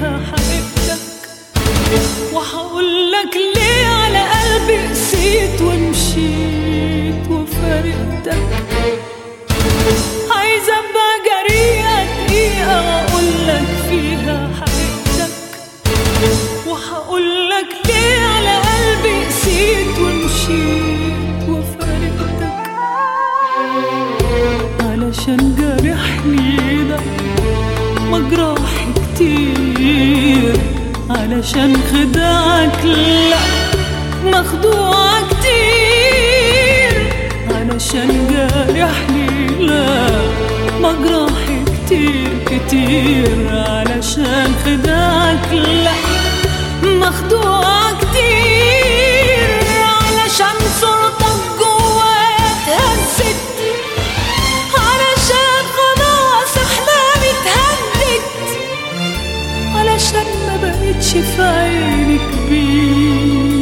فيها حبيبتك وهقول لك ليه على قلبي قسيت ومشيت وفارقتك عايزة ابقى جريئة دقيقة واقول لك فيها حبيبتك وهقول لك ليه على قلبي قسيت ومشيت وفارقتك علشان جرحني ده مجراح كتير علشان خدعك لا مخدوع كتير علشان جرحني لا مجراح كتير كتير علشان خدعك لا مخدوع كتير علشان صورتك جوايا اتهزت علشان خلاص احلامي اتهدت علشان ما بقتش في عيني كبير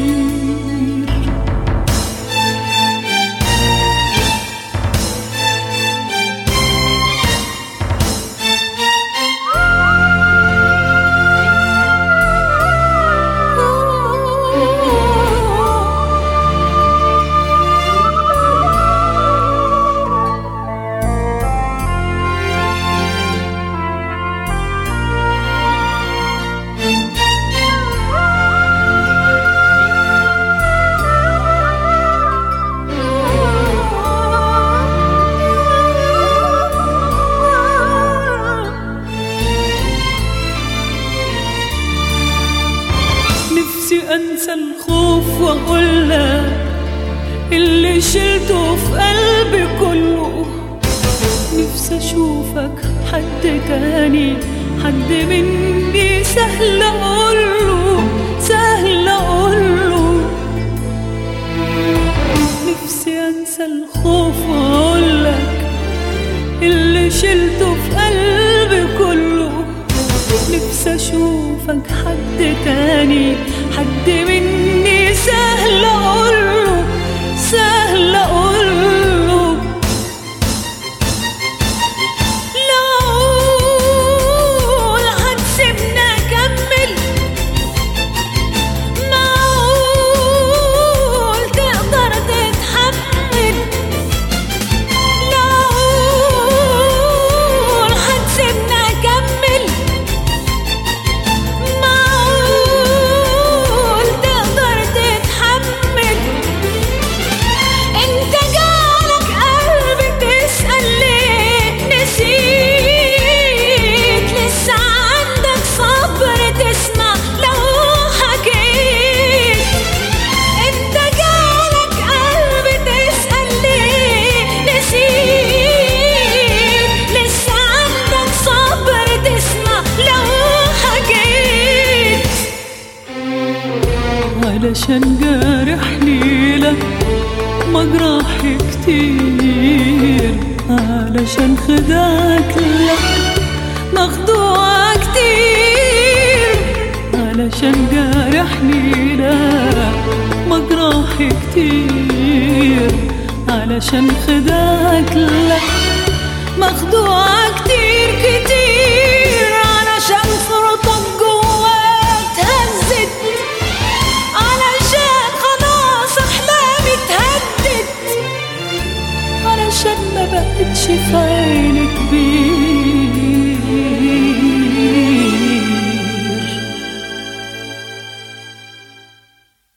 نفسي انسى الخوف واقول لك اللي شلته في قلبي كله نفسي اشوفك حد تاني حد مني سهل اقوله سهل اقوله نفسي انسى الخوف واقول لك اللي شلته في قلبي كله نفسي اشوفك حد تاني حد مني سهل اقوله سهل اقوله لو هتسيبنا اكمل معقول تقدر تتحمل لو هتسيبنا اكمل معقول تقدر تتحمل انت جالك قلب تسأل ليه نسيت لسه عندك صبر تسمع لو حكيت انت جالك قلب تسأل ليه نسيت لسه عندك صبر تسمع لو حكيت علشان جارحني لك مجراح كتير علشان خدعك لك مخدوع كتير علشان جارحني لك مجراح كتير علشان خدعك لك